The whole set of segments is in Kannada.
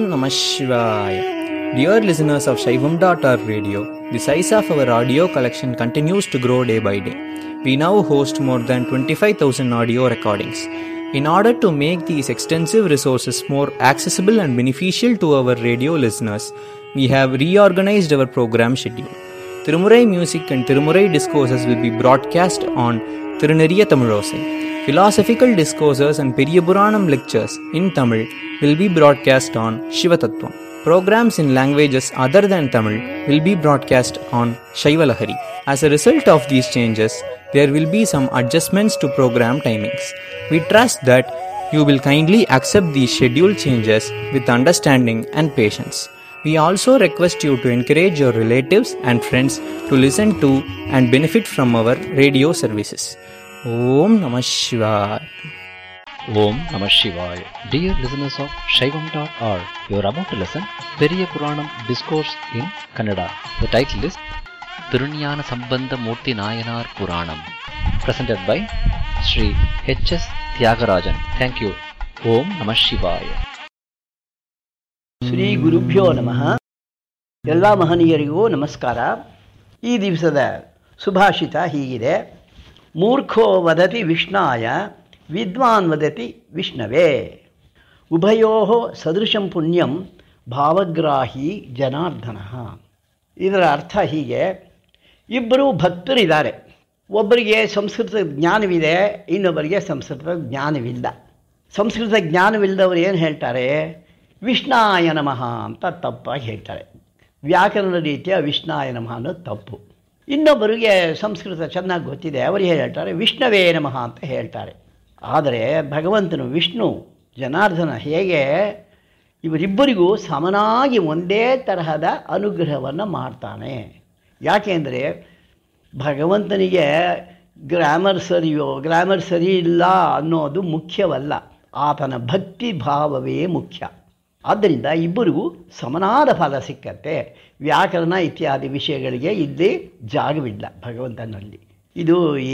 Namah Shivaya. Dear listeners of Shaivam.org radio, the size of our audio collection continues to grow day by day. We now host more than 25,000 audio recordings. In order to make these extensive resources more accessible and beneficial to our radio listeners, we have reorganized our program schedule. Tirumurai music and Tirumurai discourses will be broadcast on Tiruneriya Tamilosai. Philosophical discourses and Periyapuranam lectures in Tamil will be broadcast on Shivatattvam. Programs in languages other than Tamil will be broadcast on Shaivalahari. As a result of these changes, there will be some adjustments to program timings. We trust that you will kindly accept these schedule changes with understanding and patience. We also request you to encourage your relatives and friends to listen to and benefit from our radio services. Om Namah Shivaya. Om Namah Shivaya. Dear listeners of Shaivam.org, you are about to listen Periya Puranam Discourse in Kannada. The title is Tirunyana Sambandha Murti Nayanar Puranam, presented by Sri H.S. Tyagarajan. Thank you. Om Namah Shivaya. Shri ಗುರುಭ್ಯೋ ನಮಃ ಎಲ್ಲ ಮಹನೀಯರಿಗೂ ನಮಸ್ಕಾರ ಈ ದಿವಸದ ಸುಭಾಷಿತ ಹೀಗಿದೆ ಮೂರ್ಖೋ ವದತಿ ವಿಷ್ಣಾಯ ವಿದ್ವಾನ್ ವದತಿ ವಿಷ್ಣವೇ ಉಭಯೋ ಸದೃಶಂ ಪುಣ್ಯಂ ಭಾವಗ್ರಾಹಿ ಜನಾರ್ದನ ಇದರ ಅರ್ಥ ಹೀಗೆ ಇಬ್ಬರು ಭಕ್ತರಿದ್ದಾರೆ ಒಬ್ಬರಿಗೆ ಸಂಸ್ಕೃತ ಜ್ಞಾನವಿದೆ ಇನ್ನೊಬ್ಬರಿಗೆ ಸಂಸ್ಕೃತ ಜ್ಞಾನವಿಲ್ಲ ಸಂಸ್ಕೃತ ಜ್ಞಾನವಿಲ್ಲದವರು ಏನು ಹೇಳ್ತಾರೆ ವಿಷ್ಣಾಯ ನಮಃ ಅಂತ ತಪ್ಪಾಗಿ ಹೇಳ್ತಾರೆ ವ್ಯಾಕರಣ ರೀತಿಯ ವಿಷ್ಣಾಯ ನಮಃ ಅನ್ನೋದು ತಪ್ಪು ಇನ್ನೊಬ್ಬರಿಗೆ ಸಂಸ್ಕೃತ ಚೆನ್ನಾಗಿ ಗೊತ್ತಿದೆ ಅವರು ಏನು ಹೇಳ್ತಾರೆ ವಿಷ್ಣವೇ ನಮಃ ಅಂತ ಹೇಳ್ತಾರೆ ಆದರೆ ಭಗವಂತನು ವಿಷ್ಣು ಜನಾರ್ದನ ಹೇಗೆ ಇವರಿಬ್ಬರಿಗೂ ಸಮನಾಗಿ ಒಂದೇ ತರಹದ ಅನುಗ್ರಹವನ್ನು ಮಾಡ್ತಾನೆ ಯಾಕೆಂದರೆ ಭಗವಂತನಿಗೆ ಗ್ರಾಮರ್ ಸರಿಯೋ ಗ್ರಾಮರ್ ಸರಿ ಇಲ್ಲ ಅನ್ನೋದು ಮುಖ್ಯವಲ್ಲ ಆತನ ಭಕ್ತಿ ಭಾವವೇ ಮುಖ್ಯ ಆದ್ದರಿಂದ ಇಬ್ಬರಿಗೂ ಸಮನಾದ ಫಲ ಸಿಕ್ಕತ್ತೆ ವ್ಯಾಕರಣ ಇತ್ಯಾದಿ ವಿಷಯಗಳಿಗೆ ಇಲ್ಲಿ ಜಾಗವಿಲ್ಲ ಭಗವಂತನಲ್ಲಿ ಇದು ಈ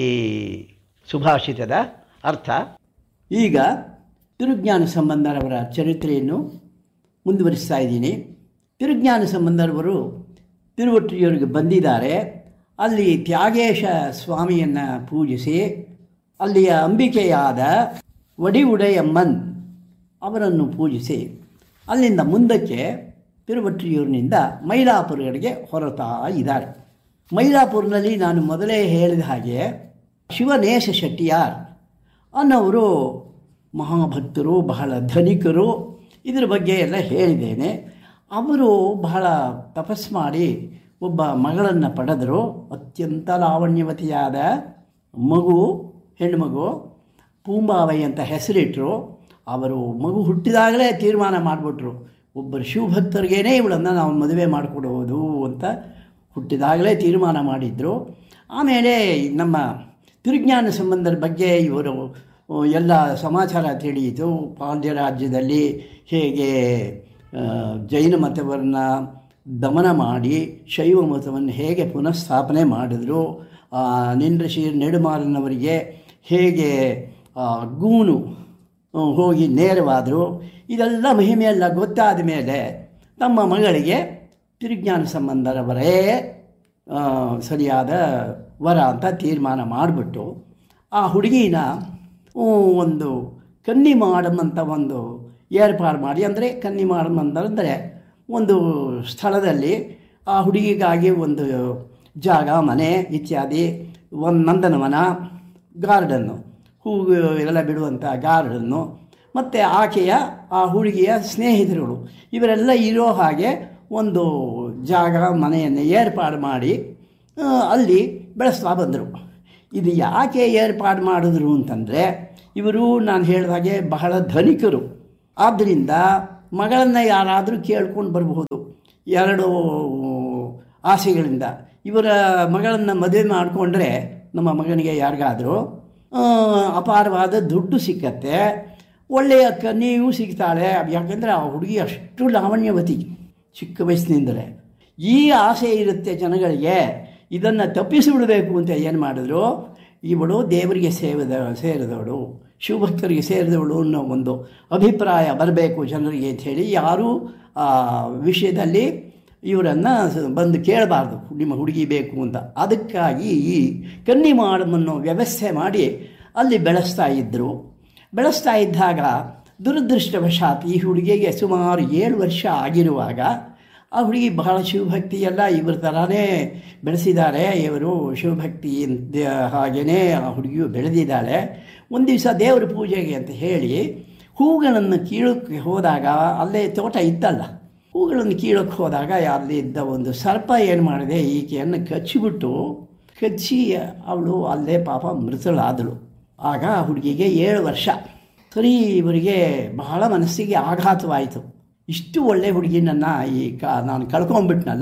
ಸುಭಾಷಿತದ ಅರ್ಥ ಈಗ ತಿರುಜ್ಞಾನ ಸಂಬಂಧರವರ ಚರಿತ್ರೆಯನ್ನು ಮುಂದುವರಿಸ್ತಾ ಇದ್ದೀನಿ ತಿರುಜ್ಞಾನ ಸಂಬಂಧರವರು ತಿರುವಟ್ಟಿಯೂರಿಗೆ ಬಂದಿದ್ದಾರೆ ಅಲ್ಲಿ ತ್ಯಾಗೇಶ ಸ್ವಾಮಿಯನ್ನು ಪೂಜಿಸಿ ಅಲ್ಲಿಯ ಅಂಬಿಕೆಯಾದ ವಡಿ ಉಡೆಯಮ್ಮನ್ ಅವರನ್ನು ಪೂಜಿಸಿ ಅಲ್ಲಿಂದ ಮುಂದಕ್ಕೆ ತಿರುವಟ್ಟಿಯೂರಿನಿಂದ ಮೈಲಾಪುರಗಳಿಗೆ ಹೊರತಾ ಇದ್ದಾರೆ ಮೈಲಾಪುರದಲ್ಲಿ ನಾನು ಮೊದಲೇ ಹೇಳಿದ ಹಾಗೆ ಶಿವನೇಶ ಶೆಟ್ಟಿಯಾರ್ ಅನ್ನೋರು ಮಹಾಭಕ್ತರು ಬಹಳ ಧನಿಕರು ಇದರ ಬಗ್ಗೆ ಎಲ್ಲ ಹೇಳಿದ್ದೇನೆ ಅವರು ಬಹಳ ತಪಸ್ ಮಾಡಿ ಒಬ್ಬ ಮಗಳನ್ನು ಪಡೆದರು ಅತ್ಯಂತ ಲಾವಣ್ಯವತಿಯಾದ ಮಗು ಹೆಣ್ಣುಮಗು ಪೂಂಬಾವೈ ಅಂತ ಹೆಸರಿಟ್ಟರು ಅವರು ಮಗು ಹುಟ್ಟಿದಾಗಲೇ ತೀರ್ಮಾನ ಮಾಡಿಬಿಟ್ರು ಒಬ್ಬರು ಶಿವಭಕ್ತರಿಗೇನೆ ಇವಳನ್ನು ನಾವು ಮದುವೆ ಮಾಡಿಕೊಡುವುದು ಅಂತ ಹುಟ್ಟಿದಾಗಲೇ ತೀರ್ಮಾನ ಮಾಡಿದರು ಆಮೇಲೆ ನಮ್ಮ ತಿರುಜ್ಞಾನ ಸಂಬಂಧದ ಬಗ್ಗೆ ಇವರು ಎಲ್ಲ ಸಮಾಚಾರ ತಿಳಿಯಿತು ಪಾಂಡ್ಯ ರಾಜ್ಯದಲ್ಲಿ ಹೇಗೆ ಜೈನ ಮತವನ್ನು ದಮನ ಮಾಡಿ ಶೈವ ಮತವನ್ನು ಹೇಗೆ ಪುನಃಸ್ಥಾಪನೆ ಮಾಡಿದ್ರು ನಿಂದ್ರಶಿ ನೆಡುಮಾರನವರಿಗೆ ಹೇಗೆ ಗೂನು ಹೋಗಿ ನೇರವಾದರು ಇದೆಲ್ಲ ಮಹಿಮೆಯೆಲ್ಲ ಗೊತ್ತಾದ ಮೇಲೆ ತಮ್ಮ ಮಗಳಿಗೆ ತಿರುಜ್ಞಾನ ಸಂಬಂಧರವರೇ ಸರಿಯಾದ ವರ ಅಂತ ತೀರ್ಮಾನ ಮಾಡಿಬಿಟ್ಟು ಆ ಹುಡುಗಿನ ಒಂದು ಕನ್ನಿ ಮಾಡಮಂತ ಒಂದು ಏರ್ಪಾಡು ಮಾಡಿ ಅಂದರೆ ಕನ್ನಿ ಮಾಡಮಂತಂದರೆ ಒಂದು ಸ್ಥಳದಲ್ಲಿ ಆ ಹುಡುಗಿಗಾಗಿ ಒಂದು ಜಾಗ ಮನೆ ಇತ್ಯಾದಿ ಒಂದು ನಂದನವನ ಗಾರ್ಡನ್ನು ಹೂವು ಎಲ್ಲ ಬಿಡುವಂಥ ಗಾರ್ಡನ್ನು ಮತ್ತು ಆಕೆಯ ಆ ಹುಡುಗಿಯ ಸ್ನೇಹಿತರುಗಳು ಇವರೆಲ್ಲ ಇರೋ ಹಾಗೆ ಒಂದು ಜಾಗ ಮನೆಯನ್ನು ಏರ್ಪಾಡು ಮಾಡಿ ಅಲ್ಲಿ ಬೆಳೆಸ್ತಾ ಬಂದರು ಇದು ಯಾಕೆ ಏರ್ಪಾಡು ಮಾಡಿದ್ರು ಅಂತಂದರೆ ಇವರು ನಾನು ಹೇಳಿದ ಹಾಗೆ ಬಹಳ ಧನಿಕರು ಆದ್ದರಿಂದ ಮಗಳನ್ನು ಯಾರಾದರೂ ಕೇಳ್ಕೊಂಡು ಬರಬಹುದು ಎರಡು ಆಸೆಗಳಿಂದ ಇವರ ಮಗಳನ್ನು ಮದುವೆ ಮಾಡಿಕೊಂಡ್ರೆ ನಮ್ಮ ಮಗನಿಗೆ ಯಾರಿಗಾದರೂ ಅಪಾರವಾದ ದುಡ್ಡು ಸಿಕ್ಕತ್ತೆ ಒಳ್ಳೆಯ ಕನ್ಯೆಯೂ ಸಿಗ್ತಾಳೆ ಯಾಕೆಂದರೆ ಆ ಹುಡುಗಿ ಅಷ್ಟು ಲಾವಣ್ಯವತಿ ಚಿಕ್ಕ ವಯಸ್ಸಿನಿಂದಲೇ ಈ ಆಸೆ ಇರುತ್ತೆ ಜನಗಳಿಗೆ ಇದನ್ನು ತಪ್ಪಿಸಿಬಿಡಬೇಕು ಅಂತ ಏನು ಮಾಡಿದ್ರು ಇವಳು ದೇವರಿಗೆ ಸೇರಿದ ಸೇರಿದವಳು ಶಿವಭಕ್ತರಿಗೆ ಸೇರಿದವಳು ಅನ್ನೋ ಒಂದು ಅಭಿಪ್ರಾಯ ಬರಬೇಕು ಜನರಿಗೆ ಅಂಥೇಳಿ ಯಾರೂ ಆ ವಿಷಯದಲ್ಲಿ ಇವರನ್ನು ಬಂದು ಕೇಳಬಾರ್ದು ನಿಮ್ಮ ಹುಡುಗಿ ಬೇಕು ಅಂತ ಅದಕ್ಕಾಗಿ ಈ ಕನ್ನಿಮಾಡಮನ್ನೋ ವ್ಯವಸ್ಥೆ ಮಾಡಿ ಅಲ್ಲಿ ಬೆಳೆಸ್ತಾ ಇದ್ದರು ಬೆಳೆಸ್ತಾ ಇದ್ದಾಗ ದುರದೃಷ್ಟವಶಾತ್ ಈ ಹುಡುಗಿಗೆ ಸುಮಾರು ಏಳು ವರ್ಷ ಆಗಿರುವಾಗ ಆ ಹುಡುಗಿ ಬಹಳ ಶಿವಭಕ್ತಿ ಎಲ್ಲ ಇವ್ರ ಥರನೇ ಬೆಳೆಸಿದ್ದಾರೆ ಇವರು ಶಿವಭಕ್ತಿ ಅಂತ ಹಾಗೆಯೇ ಆ ಹುಡುಗಿಯು ಬೆಳೆದಿದ್ದಾಳೆ ಒಂದು ದಿವಸ ದೇವರ ಪೂಜೆಗೆ ಅಂತ ಹೇಳಿ ಹೂಗಳನ್ನು ಕೀಳಕ್ಕೆ ಹೋದಾಗ ಅಲ್ಲೇ ತೋಟ ಇತ್ತಲ್ಲ ಹೂಗಳನ್ನು ಕೀಳಕ್ಕೆ ಹೋದಾಗ ಅಲ್ಲಿ ಇದ್ದ ಒಂದು ಸರ್ಪ ಏನು ಮಾಡಿದೆ ಈಕೆಯನ್ನು ಕಚ್ಚಿಬಿಟ್ಟು ಕಚ್ಚಿ ಅವಳು ಅಲ್ಲೇ ಪಾಪ ಮೃತಳಾದಳು ಆಗ ಆ ಹುಡುಗಿಗೆ ಏಳು ವರ್ಷ ಸರಿ ಇವರಿಗೆ ಬಹಳ ಮನಸ್ಸಿಗೆ ಆಘಾತವಾಯಿತು ಇಷ್ಟು ಒಳ್ಳೆ ಹುಡುಗಿನನ್ನು ಈ ಕ ನಾನು ಕಳ್ಕೊಂಬಿಟ್ನಲ್ಲ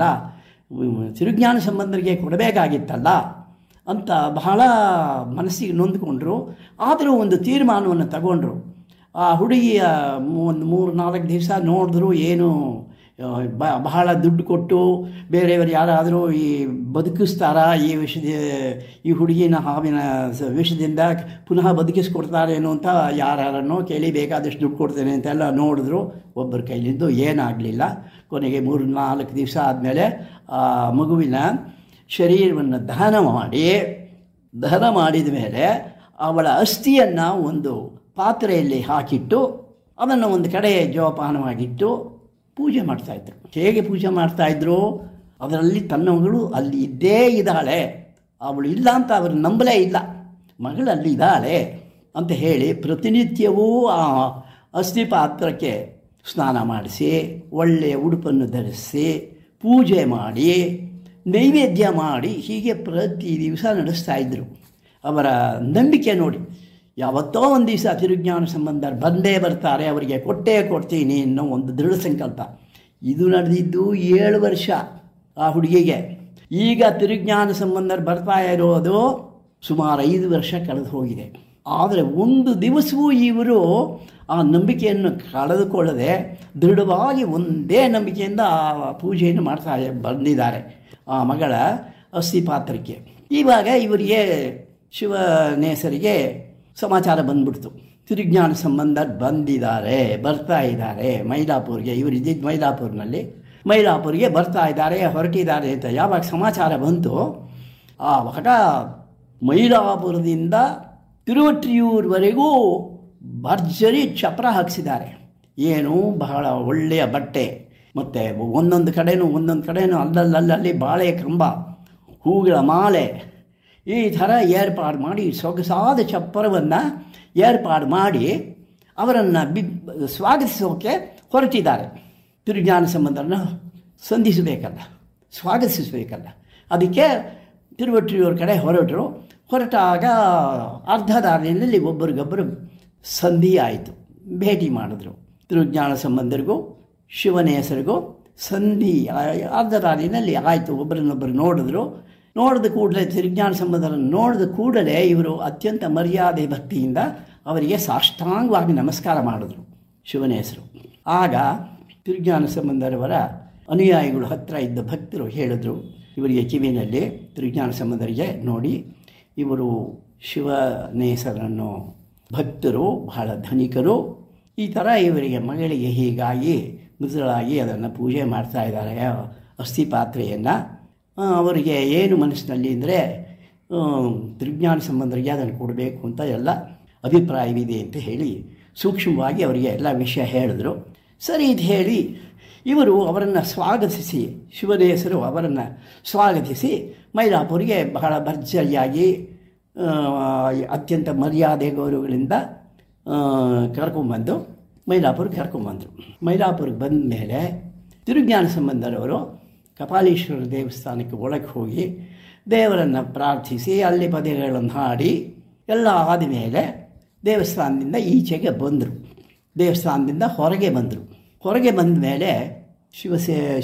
ತಿರುಜ್ಞಾನ ಸಂಬಂಧರಿಗೆ ಕೊಡಬೇಕಾಗಿತ್ತಲ್ಲ ಅಂತ ಬಹಳ ಮನಸ್ಸಿಗೆ ನೊಂದ್ಕೊಂಡ್ರು ಆದರೂ ಒಂದು ತೀರ್ಮಾನವನ್ನು ತಗೊಂಡ್ರು ಆ ಹುಡುಗಿಯ ಒಂದು ಮೂರು ನಾಲ್ಕು ದಿವಸ ನೋಡಿದ್ರು ಏನು ಆ, ಬ ಬಹಳ ದುಡ್ಡು ಕೊಟ್ಟು ಬೇರೆಯವರು ಯಾರಾದರೂ ಈ ಬದುಕಿಸ್ತಾರಾ ಈ ವಿಷದ ಈ ಹುಡುಗಿನ ಹಾವಿನ ಸ- ವಿಷದಿಂದ ಪುನಃ ಬದುಕಿಸ್ಕೊಡ್ತಾರೇನೋ ಅಂತ ಯಾರ್ಯಾರನ್ನೋ ಕೇಳಿ ಬೇಕಾದಷ್ಟು ದುಡ್ಡು ಕೊಡ್ತೇನೆ ಅಂತೆಲ್ಲ ನೋಡಿದ್ರು ಒಬ್ಬರ ಕೈಲಿದ್ದು ಏನಾಗಲಿಲ್ಲ ಕೊನೆಗೆ ಮೂರು ನಾಲ್ಕು ದಿವಸ ಆದಮೇಲೆ ಆ ಮಗುವಿನ ಶರೀರವನ್ನು ದಹನ ಮಾಡಿ ದಹನ ಮಾಡಿದ ಮೇಲೆ ಅವಳ ಅಸ್ಥಿಯನ್ನು ಒಂದು ಪಾತ್ರೆಯಲ್ಲಿ ಹಾಕಿಟ್ಟು ಅದನ್ನು ಒಂದು ಕಡೆ ಜೋಪಾನವಾಗಿಟ್ಟು ಪೂಜೆ ಮಾಡ್ತಾಯಿದ್ರು ಹೇಗೆ ಪೂಜೆ ಮಾಡ್ತಾಯಿದ್ರು ಅದರಲ್ಲಿ ತನ್ನ ಮಗಳು ಅಲ್ಲಿ ಇದ್ದೇ ಇದ್ದಾಳೆ ಅವಳು ಇಲ್ಲ ಅಂತ ಅವರು ನಂಬಲೇ ಇಲ್ಲ ಮಗಳಲ್ಲಿ ಇದ್ದಾಳೆ ಅಂತ ಹೇಳಿ ಪ್ರತಿನಿತ್ಯವೂ ಆ ಅಸ್ಥಿ ಪಾತ್ರಕ್ಕೆ ಸ್ನಾನ ಮಾಡಿಸಿ ಒಳ್ಳೆಯ ಉಡುಪನ್ನು ಧರಿಸಿ ಪೂಜೆ ಮಾಡಿ ನೈವೇದ್ಯ ಮಾಡಿ ಹೀಗೆ ಪ್ರತಿ ದಿವಸ ನಡೆಸ್ತಾ ಇದ್ದರು ಅವರ ನಂಬಿಕೆ ನೋಡಿ ಯಾವತ್ತೋ ಒಂದು ದಿವಸ ತಿರುಜ್ಞಾನ ಸಂಬಂಧ ಬಂದೇ ಬರ್ತಾರೆ ಅವರಿಗೆ ಕೊಟ್ಟೇ ಕೊಡ್ತೀನಿ ಅನ್ನೋ ಒಂದು ದೃಢ ಸಂಕಲ್ಪ ಇದು ನಡೆದಿದ್ದು ಏಳು ವರ್ಷ ಆ ಹುಡುಗಿಗೆ ಈಗ ತಿರುಜ್ಞಾನ ಸಂಬಂಧ ಬರ್ತಾ ಇರೋದು ಸುಮಾರು ಐದು ವರ್ಷ ಕಳೆದು ಹೋಗಿದೆ ಆದರೆ ಒಂದು ದಿವಸವೂ ಇವರು ಆ ನಂಬಿಕೆಯನ್ನು ಕಳೆದುಕೊಳ್ಳದೆ ದೃಢವಾಗಿ ಒಂದೇ ನಂಬಿಕೆಯಿಂದ ಆ ಪೂಜೆಯನ್ನು ಮಾಡ್ತಾ ಬಂದಿದ್ದಾರೆ ಆ ಮಗಳ ಅಸ್ಥಿ ಪಾತ್ರಕ್ಕೆ ಇವಾಗ ಇವರಿಗೆ ಶಿವನೇಸರಿಗೆ ಸಮಾಚಾರ ಬಂದ್ಬಿಡ್ತು ತಿರುಜ್ಞಾನ ಸಂಬಂಧ ಬಂದಿದ್ದಾರೆ ಬರ್ತಾ ಇದ್ದಾರೆ ಮೈಲಾಪುರ್ಗೆ ಇವರು ಇದ್ದಿದ್ದು ಮೈಲಾಪುರ್ನಲ್ಲಿ ಮೈಲಾಪುರ್ಗೆ ಬರ್ತಾ ಇದ್ದಾರೆ ಹೊರಟಿದ್ದಾರೆ ಅಂತ ಯಾವಾಗ ಸಮಾಚಾರ ಬಂತು ಆವಾಗ ಮೈಲಾಪುರದಿಂದ ತಿರುವಟ್ರಿಯೂರ್ವರೆಗೂ ಭರ್ಜರಿ ಚಪ್ರ ಹಾಕಿಸಿದ್ದಾರೆ ಏನು ಬಹಳ ಒಳ್ಳೆಯ ಬಟ್ಟೆ ಮತ್ತು ಒಂದೊಂದು ಕಡೆನೂ ಒಂದೊಂದು ಕಡೆನೂ ಅಲ್ಲಲ್ಲಲ್ಲಿ ಬಾಳೆ ಕಂಬ ಹೂಗಳ ಮಾಲೆ ಈ ಥರ ಏರ್ಪಾಡು ಮಾಡಿ ಸೊಗಸಾದ ಚಪ್ಪರವನ್ನು ಏರ್ಪಾಡು ಮಾಡಿ ಅವರನ್ನು ಬಿ ಸ್ವಾಗತಿಸೋಕೆ ಹೊರಟಿದ್ದಾರೆ ತಿರುಜ್ಞಾನ ಸಂಬಂಧನ ಸಂಧಿಸಬೇಕಲ್ಲ ಸ್ವಾಗತಿಸಬೇಕಲ್ಲ ಅದಕ್ಕೆ ತಿರುವಟ್ಟಿಯೂರ ಕಡೆ ಹೊರಟರು ಹೊರಟಾಗ ಅರ್ಧ ದಾರಿಯಲ್ಲಿ ಒಬ್ಬರಿಗೊಬ್ಬರು ಸಂಧಿ ಆಯಿತು ಭೇಟಿ ಮಾಡಿದ್ರು ತಿರುಜ್ಞಾನ ಸಂಬಂಧರಿಗೂ ಶಿವನ ಹೆಸರಿಗೂ ಸಂಧಿ ಆ- ಅರ್ಧ ದಾರಿನಲ್ಲಿ ಆಯಿತು ಒಬ್ಬರನ್ನೊಬ್ಬರು ನೋಡಿದ್ರು ನೋಡಿದ ಕೂಡಲೇ ತಿರುಜ್ಞಾನ ಸಂಬಂಧರನ್ನು ನೋಡಿದ ಕೂಡಲೇ ಇವರು ಅತ್ಯಂತ ಮರ್ಯಾದೆ ಭಕ್ತಿಯಿಂದ ಅವರಿಗೆ ಸಾಷ್ಟಾಂಗವಾಗಿ ನಮಸ್ಕಾರ ಮಾಡಿದ್ರು ಶಿವನ ಹೆಸರು ಆಗ ತಿರುಜ್ಞಾನ ಸಂಬಂಧರವರ ಅನುಯಾಯಿಗಳು ಹತ್ತಿರ ಇದ್ದ ಭಕ್ತರು ಹೇಳಿದ್ರು ಇವರಿಗೆ ಕಿವಿನಲ್ಲಿ ತಿರುಜ್ಞಾನ ಸಂಬಂಧರಿಗೆ ನೋಡಿ ಇವರು ಶಿವನೇಸರನ್ನು ಭಕ್ತರು ಬಹಳ ಧನಿಕರು ಈ ಥರ ಇವರಿಗೆ ಮಗಳಿಗೆ ಹೀಗಾಗಿ ಮೃತಳಾಗಿ ಅದನ್ನು ಪೂಜೆ ಮಾಡ್ತಾ ಇದ್ದಾರೆ ಅಸ್ಥಿ ಪಾತ್ರೆಯನ್ನು ಅವರಿಗೆ ಏನು ಮನಸ್ಸಿನಲ್ಲಿ ಅಂದರೆ ತ್ರಿಜ್ಞಾನ ಸಂಬಂಧರಿಗೆ ಅದನ್ನು ಕೊಡಬೇಕು ಅಂತ ಎಲ್ಲ ಅಭಿಪ್ರಾಯವಿದೆ ಅಂತ ಹೇಳಿ ಸೂಕ್ಷ್ಮವಾಗಿ ಅವರಿಗೆ ಎಲ್ಲ ವಿಷಯ ಹೇಳಿದ್ರು ಸರಿ ಇದು ಹೇಳಿ ಇವರು ಅವರನ್ನು ಸ್ವಾಗತಿಸಿ ಶಿವನ ಹೆಸರು ಅವರನ್ನು ಸ್ವಾಗತಿಸಿ ಮೈಲಾಪುರಿಗೆ ಬಹಳ ಭರ್ಜರಿಯಾಗಿ ಆ, ಅತ್ಯಂತ ಮರ್ಯಾದೆ ಗೌರವಗಳಿಂದ ಆ, ಕರ್ಕೊಂಬಂದು ಮೈಲಾಪುರ್ಗೆ ಕರ್ಕೊಂಬಂದರು ಮೈಲಾಪುರ್ಗೆ ಬಂದ ಮೇಲೆ ತಿರುಜ್ಞಾನ ಸಂಬಂಧರವರು ಕಪಾಲೀಶ್ವರ ದೇವಸ್ಥಾನಕ್ಕೆ ಒಳಗೆ ಹೋಗಿ ದೇವರನ್ನು ಪ್ರಾರ್ಥಿಸಿ ಅಲ್ಲಿ ಪದ್ಯಗಳನ್ನು ಹಾಡಿ ಎಲ್ಲ ಆದಮೇಲೆ ದೇವಸ್ಥಾನದಿಂದ ಈಚೆಗೆ ಬಂದರು ದೇವಸ್ಥಾನದಿಂದ ಹೊರಗೆ ಬಂದರು ಹೊರಗೆ ಬಂದ ಮೇಲೆ ಶಿವಸೇ